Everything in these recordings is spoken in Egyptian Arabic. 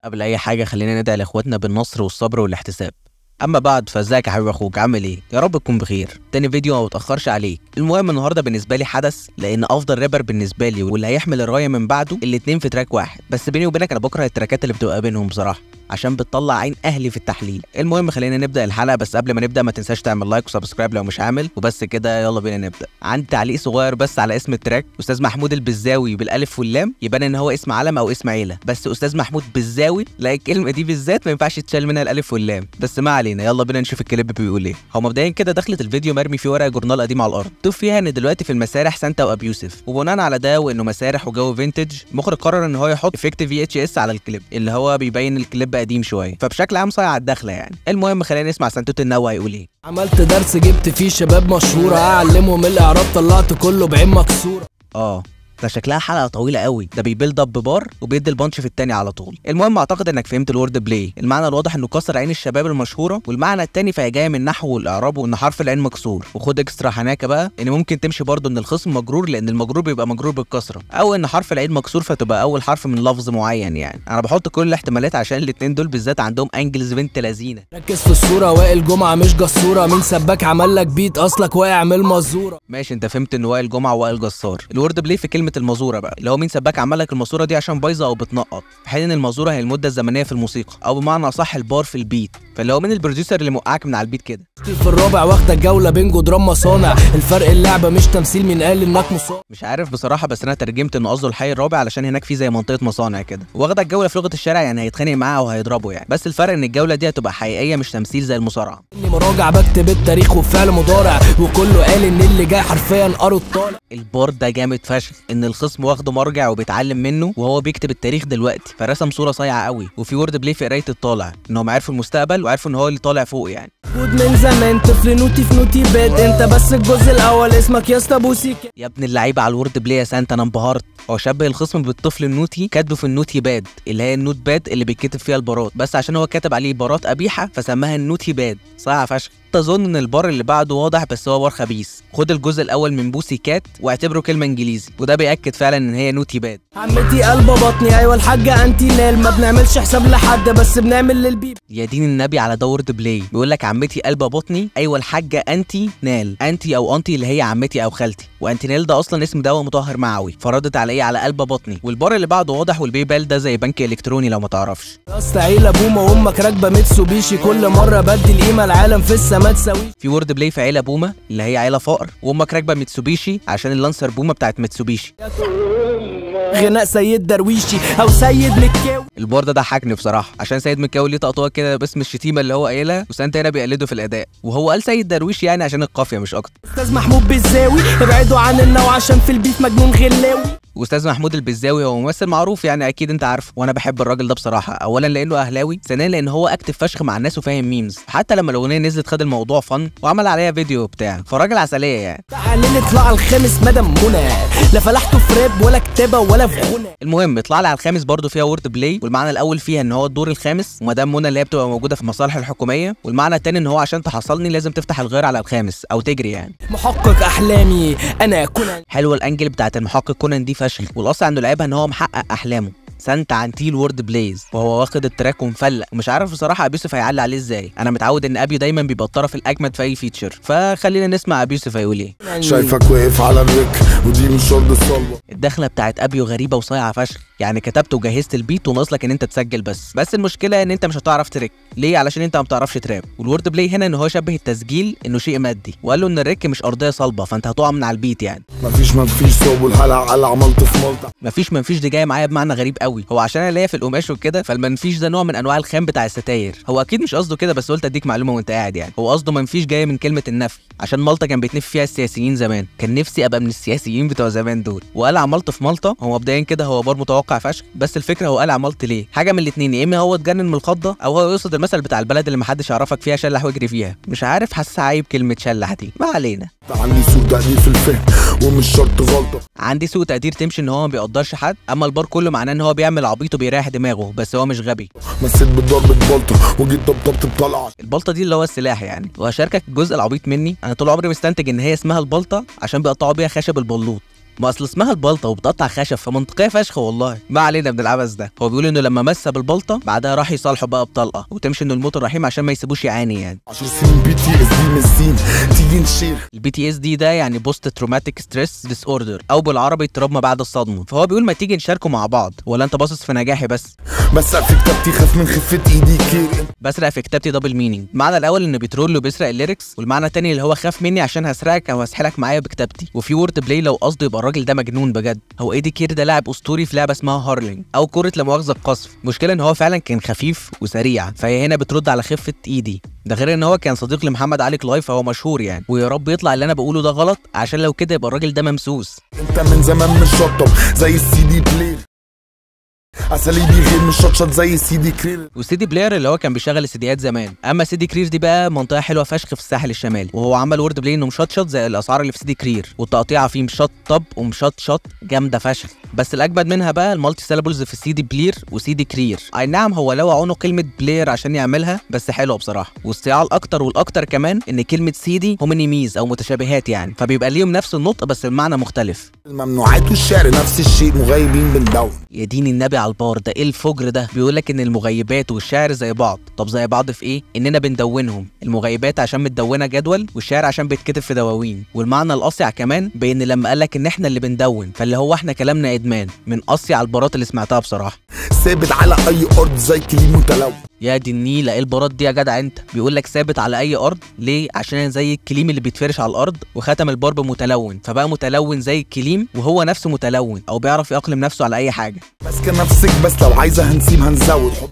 قبل اي حاجه خلينا ندعي لاخواتنا بالنصر والصبر والاحتساب اما بعد فازيك يا حبيب اخوك عامل ايه يا رب تكون بخير تاني فيديو ما متاخرش عليك المهم النهارده بالنسبه لي حدث لان افضل رابر بالنسبه لي واللي هيحمل الرايه من بعده الاتنين في تراك واحد بس بيني وبينك انا بكره التراكات اللي بتبقى بينهم بصراحه عشان بتطلع عين اهلي في التحليل المهم خلينا نبدا الحلقه بس قبل ما نبدا ما تنساش تعمل لايك وسبسكرايب لو مش عامل وبس كده يلا بينا نبدا عندي تعليق صغير بس على اسم التراك استاذ محمود البزاوي بالالف واللام يبان ان هو اسم علم او اسم عيله بس استاذ محمود بزاوي لا الكلمه دي بالذات ما ينفعش تشال منها الالف واللام بس ما علينا يلا بينا نشوف الكليب بيقول ايه هو مبدئيا كده دخلت الفيديو مرمي فيه ورقه جورنال قديم على الارض مكتوب فيها ان دلوقتي في المسارح سانتا وابي يوسف وبناء على ده وانه مسارح وجو فينتج المخرج قرر ان هو يحط افكت في اتش اس على الكليب اللي هو بيبين الكليب قديم شويه فبشكل عام صايع على الدخله يعني المهم خلينا نسمع سنتوت النوى هيقول ايه عملت درس جبت فيه شباب مشهورة أعلمهم الإعراب طلعت كله بعين مكسورة اه ده شكلها حلقه طويله قوي ده بيبيلد اب بار وبيدي البانش في التاني على طول المهم اعتقد انك فهمت الورد بلاي المعنى الواضح انه كسر عين الشباب المشهوره والمعنى التاني فهي جايه من نحو والاعراب وان حرف العين مكسور وخد اكسترا حناكه بقى ان ممكن تمشي برضه ان الخصم مجرور لان المجرور بيبقى مجرور بالكسره او ان حرف العين مكسور فتبقى اول حرف من لفظ معين يعني انا بحط كل الاحتمالات عشان الاتنين دول بالذات عندهم انجلز بنت لذينه ركز في الصورة وائل جمعة مش جسورة مين سباك عمل لك بيت أصلك واقع من المزورة ماشي انت فهمت ان وائل جمعه ووائل جسار الورد بلاي في كلمه المزوره بقى اللي هو مين سباك عمل لك الماسوره دي عشان بايظه او بتنقط في حين ان المازوره هي المده الزمنيه في الموسيقى او بمعنى اصح البار في البيت فاللي هو مين البروديوسر اللي موقعك من على البيت كده في الرابع واخدة جولة بين جدران مصانع الفرق اللعبة مش تمثيل مين قال إنك مصاب مش عارف بصراحه بس انا ترجمت انه قصده الحي الرابع علشان هناك في زي منطقه مصانع كده واخده الجوله في لغه الشارع يعني هيتخانق معاه او هيضربه يعني بس الفرق ان الجوله دي هتبقى حقيقيه مش تمثيل زي المصارعه إني مراجع بكتب التاريخ وفعل مضارع وكله قال إن اللي جاي حرفيا قروا الطالع البار ده جامد فشخ ان الخصم واخده مرجع وبيتعلم منه وهو بيكتب التاريخ دلوقتي فرسم صوره صايعه قوي وفي وورد بلاي في قرايه الطالع انهم عرفوا المستقبل وعرفوا ان هو اللي طالع فوق يعني موجود من زمان طفل نوتي في نوتي باد انت بس الجزء الاول اسمك يا اسطى بوسيك يا ابن اللعيبه على الورد بلاي يا سانتا انا انبهرت هو شبه الخصم بالطفل النوتي كاتبه في النوتي باد اللي هي النوت باد اللي بيتكتب فيها البارات بس عشان هو كاتب عليه بارات قبيحه فسماها النوتي باد صايعه فشخ تظن ان البار اللي بعده واضح بس هو بار خبيث خد الجزء الاول من بوسي كات واعتبره كلمه انجليزي وده بياكد فعلا ان هي نوتي باد عمتي قلبه بطني ايوه الحاجه انتي نال ما بنعملش حساب لحد بس بنعمل للبيب يا دين النبي على ده وورد بلاي بيقول لك عمتي قلبه بطني ايوه الحاجه انتي نال انتي او انتي اللي هي عمتي او خالتي وانتي نال ده اصلا اسم دواء مطهر معوي فردت على ايه على قلبه بطني والبار اللي بعده واضح والبيبال ده زي بنك الكتروني لو ما تعرفش يا اسطى عيله بوما وامك راكبه ميتسوبيشي كل مره بدي القيمه العالم في السما تساوي في وورد بلاي في عيله بوما اللي هي عيله فقر وامك راكبه ميتسوبيشي عشان اللانسر بوما بتاعت ميتسوبيشي غناء سيد درويشي او سيد مكاوي البار ده ضحكني بصراحه عشان سيد مكاوي ليه تقطوع كده باسم الشتيمه اللي هو قايلها وسانتا هنا بيقلده في الاداء وهو قال سيد درويش يعني عشان القافيه مش اكتر استاذ محمود بالزاوي ابعدوا عن النوع عشان في البيت مجنون غلاوي واستاذ محمود البزاوي هو ممثل معروف يعني اكيد انت عارفه وانا بحب الراجل ده بصراحه اولا لانه اهلاوي ثانيا لان هو اكتف فشخ مع الناس وفاهم ميمز حتى لما الاغنيه نزلت خد الموضوع فن وعمل عليها فيديو وبتاع فراجل عسليه يعني تعالي نطلع الخامس مدام منى لا فلحته في راب ولا كتابه ولا في غنى المهم اطلع لي على الخامس برضو فيها وورد بلاي والمعنى الاول فيها ان هو الدور الخامس ومدام منى اللي هي بتبقى موجوده في المصالح الحكوميه والمعنى التاني ان هو عشان تحصلني لازم تفتح الغير على الخامس او تجري يعني محقق احلامي انا كونان حلوه الانجل بتاعت المحقق كونان دي فشخ والاصل عنده لعيبها ان هو محقق احلامه سانتا عنتيل وورد بلايز وهو واخد التراك ومفلق ومش عارف بصراحه ابي يوسف هيعلي عليه ازاي انا متعود ان ابي دايما بيبقى الطرف الاجمد في اي فيتشر فخلينا نسمع ابي يوسف هيقول ايه شايفك واقف على الرك ودي مش شرط الصلوة الدخله بتاعت ابيو غريبه وصايعه فشخ يعني كتبت وجهزت البيت وناقص لك ان انت تسجل بس بس المشكله ان انت مش هتعرف ترك ليه علشان انت ما بتعرفش تراب والورد بلاي هنا ان هو شبه التسجيل انه شيء مادي وقال له ان الرك مش ارضيه صلبه فانت هتقع من على البيت يعني مفيش مفيش صوب والحلقة على عملت في مالطة مفيش منفيش دي جايه معايا بمعنى غريب قوي هو عشان انا ليا في القماش وكده فالمنفيش ده نوع من انواع الخام بتاع الستاير هو اكيد مش قصده كده بس قلت اديك معلومه وانت قاعد يعني هو قصده منفيش جايه من كلمه النفي عشان مالطا كان بيتنفي فيها السياسيين زمان كان نفسي ابقى من السياسيين بتوع زمان دول وقال عملت في مالطا هو مبدئيا كده هو بار متوقع فشخ بس الفكره هو قال عملت ليه حاجه من الاثنين يا اما هو اتجنن من الخضه او هو يقصد المثل بتاع البلد اللي محدش يعرفك فيها شلح واجري فيها مش عارف حاسس عيب كلمه شلح دي ما علينا عندي سوء تقدير في الفهم ومش شرط غلطة عندي سوء تقدير تمشي ان هو ما بيقدرش حد اما البار كله معناه ان هو بيعمل عبيط وبيريح دماغه بس هو مش غبي مسيت بضربة بلطة وجيت طبطبت بطلعة البلطه دي اللي هو السلاح يعني وهشاركك الجزء العبيط مني انا طول عمري مستنتج ان هي اسمها البلطه عشان بيقطعوا بيها خشب البلوط ما اصل اسمها البلطه وبتقطع خشب فمنطقيه فشخ والله ما علينا من العبث ده هو بيقول انه لما مس بالبلطه بعدها راح يصالحه بقى بطلقه وتمشي انه الموت الرحيم عشان ما يسيبوش يعاني يعني 10 سنين بي تي اس دي من السين تيجي نشير البي تي اس دي ده يعني بوست تروماتيك ستريس ديس اوردر او بالعربي اضطراب ما بعد الصدمه فهو بيقول ما تيجي نشاركه مع بعض ولا انت باصص في نجاحي بس بس في كتابتي خاف من خفة ايدي كير بسرق في كتابتي دبل مينينج المعنى الاول انه بيترول له بيسرق الليركس والمعنى التاني اللي هو خاف مني عشان هسرقك او هسحلك معايا بكتابتي وفي وورد بلاي لو قصده يبقى الراجل ده مجنون بجد هو ايدي كير ده لاعب اسطوري في لعبه اسمها هارلينج او كره لا مؤاخذه القصف المشكله ان هو فعلا كان خفيف وسريع فهي هنا بترد على خفه ايدي ده غير ان هو كان صديق لمحمد علي كلايف فهو مشهور يعني ويا رب يطلع اللي انا بقوله ده غلط عشان لو كده يبقى الراجل ده ممسوس انت من زمان مش شطب زي السي دي بلاير اساليبي غير مش شطشط زي السي دي كرير والسيدي بلاير اللي هو كان بيشغل السيديات زمان اما سيدي كرير دي بقى منطقه حلوه فشخ في الساحل الشمالي وهو عمل وورد بلاي انه مشطشط زي الاسعار اللي في سيدي كرير والتقطيعه فيه مشطب ومشطشط جامده فشخ بس الاجمد منها بقى المالتي سيلابلز في سيدي بلير وسيدي كرير اي نعم هو لو عنه كلمه بلاير عشان يعملها بس حلوه بصراحه والصياعه الاكتر والاكتر كمان ان كلمه سيدي هم نيميز او متشابهات يعني فبيبقى ليهم نفس النطق بس المعنى مختلف الممنوعات والشعر نفس الشيء مغيبين بالدون يا دين النبي على البار ده ايه الفجر ده بيقول لك ان المغيبات والشعر زي بعض طب زي بعض في ايه اننا بندونهم المغيبات عشان متدونه جدول والشعر عشان بيتكتب في دواوين والمعنى الاصيع كمان بان لما قال لك ان احنا اللي بندون فاللي هو احنا كلامنا ادمان من اصيع البارات اللي سمعتها بصراحه ثابت على اي ارض زي كليم متلون يا دي النيله ايه البارات دي يا جدع انت بيقول لك ثابت على اي ارض ليه عشان زي الكليم اللي بيتفرش على الارض وختم البرب متلون فبقى متلون زي الكليم وهو نفسه متلون او بيعرف يأقلم نفسه على اي حاجه ماسكه نفسك بس لو عايزه هنسيب هنزود حب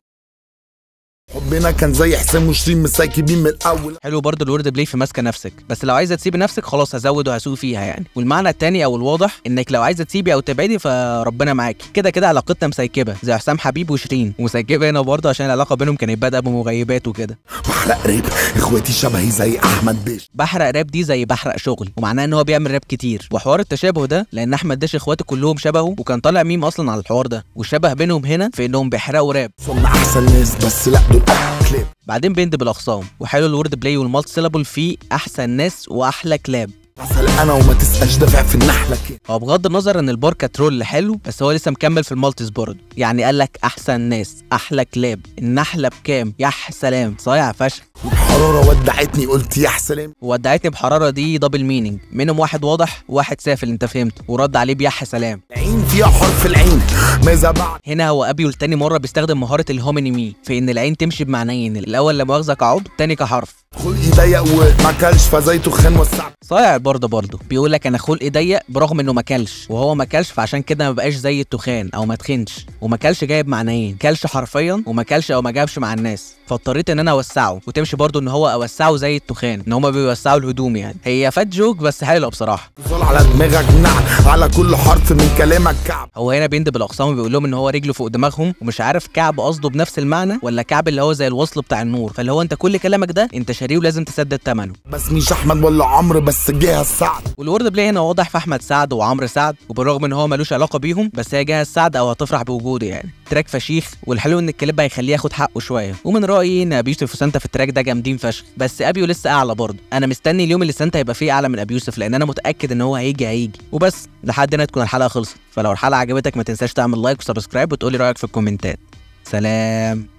حبنا كان زي حسام وشيرين مسايكبين من الاول حلو برضه الورد بلاي في ماسكه نفسك بس لو عايزه تسيبي نفسك خلاص هزود وهسوق فيها يعني والمعنى التاني او الواضح انك لو عايزه تسيبي او تبعدي فربنا معاكي كده كده علاقتنا مسيكبه زي حسام حبيب وشيرين ومسيكبه هنا برضه عشان العلاقه بينهم كانت بادئه بمغيبات وكده بحرق ريب اخواتي شبهي زي احمد بيش بحرق راب دي زي بحرق شغل ومعناه ان هو بيعمل راب كتير وحوار التشابه ده لان احمد داش اخواته كلهم شبهه وكان طالع ميم اصلا على الحوار ده والشبه بينهم هنا في انهم بيحرقوا راب صنع احسن ناس بس لا دول كلاب بعدين بيند بالاخصام وحلو الورد بلاي والمالتي سيلابل فيه احسن ناس واحلى كلاب اسال انا وما تسالش دافع في النحله كده هو بغض النظر ان البار كترول حلو بس هو لسه مكمل في المالتيز برضه يعني قال لك احسن ناس احلى كلاب النحله بكام يح سلام صايع فشخ والحراره ودعتني قلت يا سلام ودعتني بحراره دي دبل مينينج منهم واحد واضح وواحد سافل انت فهمت ورد عليه بيح سلام العين فيها حرف العين ماذا بعد هنا هو ابيو لتاني مره بيستخدم مهاره الهومينيمي في ان العين تمشي بمعنيين الاول لا مؤاخذه كعضو التاني كحرف خلقي ضيق وما كلش فزيته خان وسعت صايع برضه برضه بيقول لك انا خلقي ضيق برغم انه ما كلش وهو ما كلش فعشان كده ما بقاش زي التخان او ما تخنش وما كلش جايب معنيين كلش حرفيا وما كلش او ما جابش مع الناس فاضطريت ان انا اوسعه وتمشي برضه ان هو اوسعه زي التخان ان هما بيوسعوا الهدوم يعني هي فات جوك بس حلوه بصراحه زول على دماغك نعل على كل حرف من كلامك كعب هو هنا بيند بالاقسام وبيقول لهم ان هو رجله فوق دماغهم ومش عارف كعب قصده بنفس المعنى ولا كعب اللي هو زي الوصل بتاع النور فاللي هو انت كل كلامك ده انت شاريه ولازم تسدد ثمنه بس مش احمد ولا عمرو بس جهه السعد والورد بلاي هنا واضح في احمد سعد وعمرو سعد وبالرغم ان هو ملوش علاقه بيهم بس هي جهه سعد او هتفرح بوجوده يعني تراك فشيخ والحلو ان الكليب هيخليه ياخد حقه شويه ومن رايي ان ابي يوسف وسانتا في التراك ده جامدين فشخ بس ابيو لسه اعلى برضه انا مستني اليوم اللي سانتا هيبقى فيه اعلى من ابي يوسف لان انا متاكد ان هو هيجي هيجي وبس لحد هنا تكون الحلقه خلصت فلو الحلقه عجبتك ما تنساش تعمل لايك وسبسكرايب وتقولي رايك في الكومنتات سلام